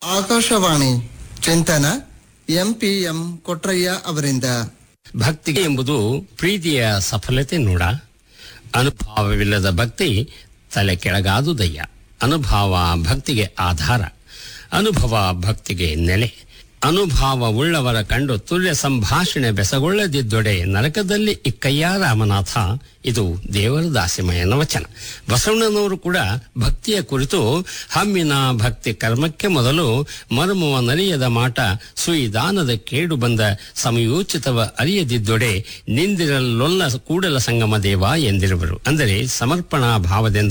ಆಕಾಶವಾಣಿ ಚಿಂತನ ಎಂಪಿಎಂ ಕೊಟ್ರಯ್ಯ ಅವರಿಂದ ಭಕ್ತಿಗೆ ಎಂಬುದು ಪ್ರೀತಿಯ ಸಫಲತೆ ನೋಡ ಅನುಭವವಿಲ್ಲದ ಭಕ್ತಿ ತಲೆ ಕೆಳಗಾದುದಯ್ಯ ಅನುಭವ ಭಕ್ತಿಗೆ ಆಧಾರ ಅನುಭವ ಭಕ್ತಿಗೆ ನೆಲೆ ಅನುಭವವುಳ್ಳವರ ಕಂಡು ತುಲ್ಯ ಸಂಭಾಷಣೆ ಬೆಸಗೊಳ್ಳದಿದ್ದೊಡೆ ನರಕದಲ್ಲಿ ಇಕ್ಕಯ್ಯ ರಾಮನಾಥ ಇದು ದೇವರ ದಾಸಿಮಯನ ವಚನ ಬಸವಣ್ಣನವರು ಕೂಡ ಭಕ್ತಿಯ ಕುರಿತು ಹಮ್ಮಿನ ಭಕ್ತಿ ಕರ್ಮಕ್ಕೆ ಮೊದಲು ಮರ್ಮವ ನರಿಯದ ಮಾಟ ಸುಯಿದಾನದ ಕೇಡು ಬಂದ ಸಮಯೋಚಿತವ ಅರಿಯದಿದ್ದೊಡೆ ನಿಂದಿರಲೊಲ್ಲ ಕೂಡಲ ಸಂಗಮ ದೇವ ಎಂದಿರುವರು ಅಂದರೆ ಸಮರ್ಪಣಾ ಭಾವದಿಂದ